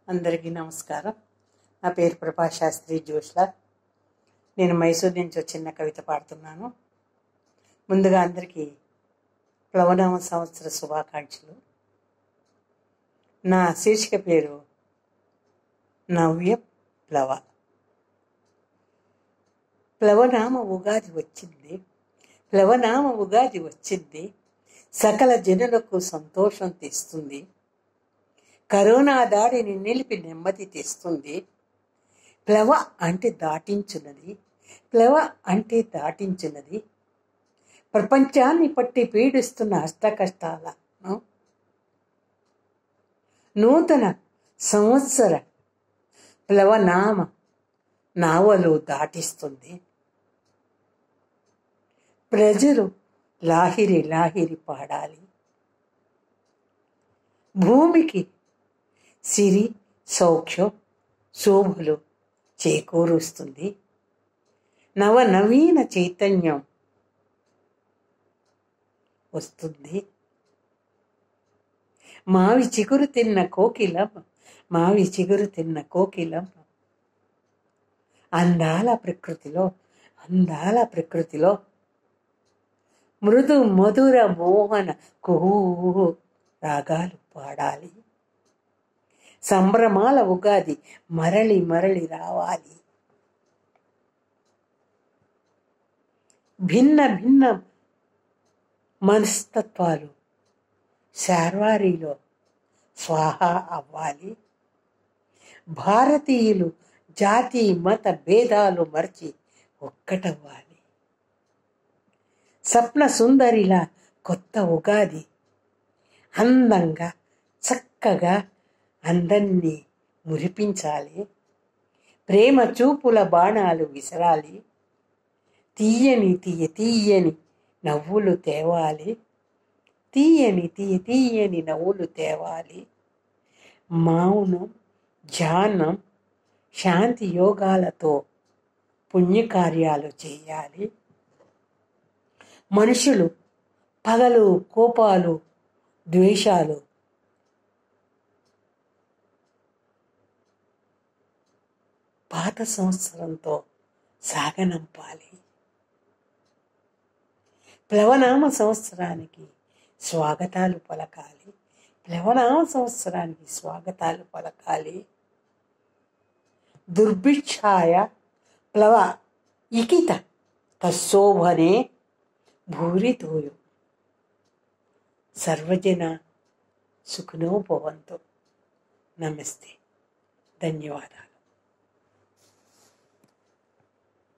అందరికీ నమస్కారం నా పేరు ప్రభా శాస్త్రి జోష్లా నేను మైసూర్ నుంచి వచ్చిన కవిత పాడుతున్నాను ముందుగా అందరికీ ప్లవనామ సంవత్సర శుభాకాంక్షలు నా శీర్షిక పేరు నవ్య ప్లవ ప్లవనామ ఉగాది వచ్చింది ప్లవనామ ఉగాది వచ్చింది సకల జనులకు సంతోషం తెస్తుంది కరోనా దాడిని నిలిపి నెమ్మది తెస్తుంది ప్లవ అంటే దాటించున్నది ప్లవ అంటే దాటించున్నది ప్రపంచాన్ని పట్టి పీడిస్తున్న అష్ట కష్టాలను నూతన సంవత్సర ప్లవనామ నావలు దాటిస్తుంది ప్రజలు లాహిరి లాహిరి పాడాలి భూమికి సిరి సౌఖ్యం శోభలు చేకూరుస్తుంది నవ నవీన చైతన్యం వస్తుంది మావి చిగురు తిన్న కోకిలం మావి చిగురు తిన్న కోకిలం అందాల ప్రకృతిలో అందాల ప్రకృతిలో మృదు మధుర మోహన కుహూ రాగాలు పాడాలి సంభ్రమాల ఉగాది మరలి మరలి రావాలి భిన్న భిన్న మనస్తత్వాలు శార్వారిలో స్వాహ అవ్వాలి భారతీయులు జాతి మత భేదాలు మర్చి ఒక్కటవ్వాలి స్వప్న సుందరిలా కొత్త ఉగాది అందంగా చక్కగా అందరినీ మురిపించాలి ప్రేమ చూపుల బాణాలు విసరాలి తీయని తీయ తీయని నవ్వులు తేవాలి తీయని తీయ తీయని నవ్వులు తేవాలి మౌనం ధ్యానం శాంతి యోగాలతో పుణ్యకార్యాలు చేయాలి మనుషులు పగలు కోపాలు ద్వేషాలు పాత సంవత్సరంతో సాగనంపాలి ప్లవనామ సంవత్సరానికి స్వాగతాలు పలకాలి ప్లవనామ సంవత్సరానికి స్వాగతాలు పలకాలి దుర్భిక్షాయ ప్లవ ఇకిత తస్సోభనే భూరితోయు సర్వజన సుఖనో భవంతు నమస్తే ధన్యవాదాలు